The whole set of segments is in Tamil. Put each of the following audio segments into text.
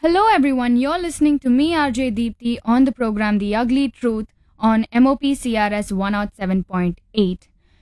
Hello, everyone. You're listening to me, RJ Deepthi, on the program The Ugly Truth on MOP CRS 107.8.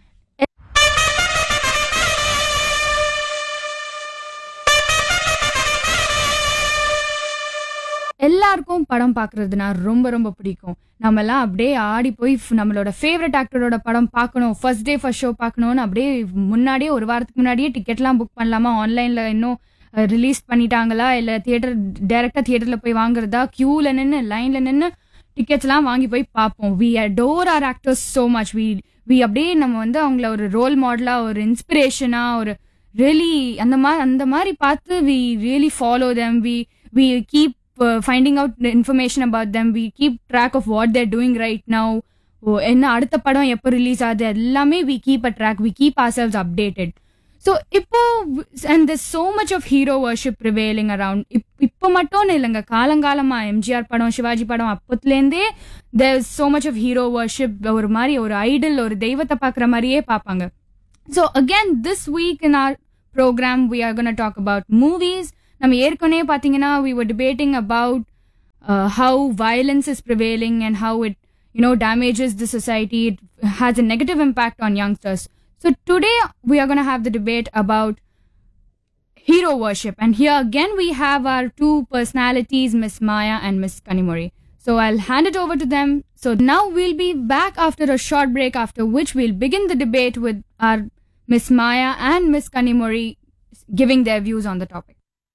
எல்லாருக்கும் படம் பார்க்கறதுனா ரொம்ப ரொம்ப பிடிக்கும் நம்ம எல்லாம் அப்படியே ஆடி போய் f- நம்மளோட ஃபேவரட் ஆக்டரோட படம் பார்க்கணும் ஃபர்ஸ்ட் டே ஃபர்ஸ்ட் ஷோ பார்க்கணும்னு அப்படியே முன்னாடியே ஒரு வாரத்துக்கு முன்னாடியே டிக்கெட்லாம் புக் பண்ணலாமா ஆன்லைன்ல இன்னும் ரிலீஸ் பண்ணிட்டாங்களா இல்ல தியேட்டர் டைரக்டா தியேட்டர்ல போய் வாங்குறதா கியூல நின்று லைன்ல நின்று டிக்கெட்ஸ்லாம் வாங்கி போய் பார்ப்போம் we adore our actors so much we we அப்படியே நம்ம வந்து அவங்கள ஒரு ரோல் மாடலா ஒரு இன்ஸ்பிரேஷனா ஒரு ரியலி அந்த மாதிரி அந்த மாதிரி பார்த்து we really follow them we we keep finding out information about them we keep track of what they're doing right now என்ன அடுத்த படம் எப்போ ரிலீஸ் ஆகுது எல்லாமே we keep a track we keep ourselves updated so இப்போ and there's so much of hero worship prevailing around இப் இப்போ மட்டும் இல்லைங்க காலங்காலமா எம்ஜிஆர் படம் சிவாஜி படம் அப்பத்துலேருந்தே there's so much of hero worship ஒரு மாதிரி ஒரு ஐடல் ஒரு தெய்வத்தை பார்க்குற மாதிரியே பார்ப்பாங்க so again this week in our programme we are gonna talk about movies நம்ம ஏற்கனவே பார்த்தீங்கன்னா we were debating about uh, how violence is prevailing and how it you know damages the society it has a negative impact on youngsters so today we are going to have the debate about hero worship and here again we have our two personalities miss maya and miss kanimori so i'll hand it over to them so now we'll be back after a short break after which we'll begin the debate with our miss maya and miss kanimori giving their views on the topic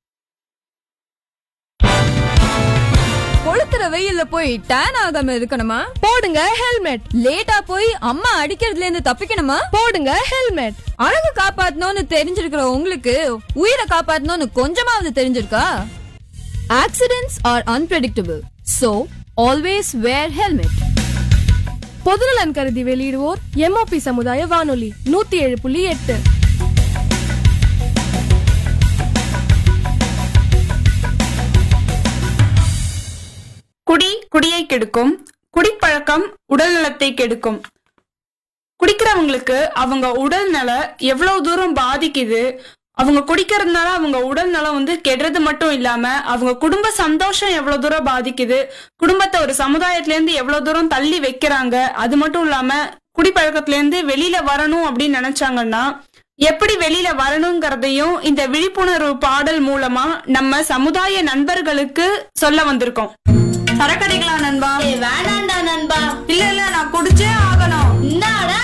கொளுத்துற வெயில்ல போய் டேன் ஆகாம இருக்கணுமா போடுங்க ஹெல்மெட் லேட்டா போய் அம்மா அடிக்கிறதுல இருந்து தப்பிக்கணுமா போடுங்க ஹெல்மெட் அழகு காப்பாத்தணும்னு தெரிஞ்சிருக்கிற உங்களுக்கு உயிரை காப்பாத்தணும்னு கொஞ்சமாவது தெரிஞ்சிருக்கா accidents are unpredictable so always wear helmet பொதுநலன் கருதி வெளியிடுவோர் எம்ஓபி சமுதாய வானொலி நூத்தி ஏழு புள்ளி எட்டு குடி குடியை கெடுக்கும் குடிப்பழக்கம் உடல் நலத்தை கெடுக்கும் குடிக்கிறவங்களுக்கு அவங்க உடல் நல எவ்வளவு தூரம் பாதிக்குது அவங்க குடிக்கிறதுனால அவங்க உடல் நலம் வந்து கெடுறது மட்டும் இல்லாம அவங்க குடும்ப சந்தோஷம் எவ்வளவு தூரம் பாதிக்குது குடும்பத்தை ஒரு சமுதாயத்துல இருந்து எவ்வளவு தூரம் தள்ளி வைக்கிறாங்க அது மட்டும் இல்லாம குடிப்பழக்கத்துல இருந்து வெளியில வரணும் அப்படின்னு நினைச்சாங்கன்னா எப்படி வெளியில வரணுங்கிறதையும் இந்த விழிப்புணர்வு பாடல் மூலமா நம்ம சமுதாய நண்பர்களுக்கு சொல்ல வந்திருக்கோம் சரக்கடிக்கலாம் நண்பா வேணாண்டா நண்பா இல்ல இல்ல நான் குடிச்சே ஆகணும் இந்தாடா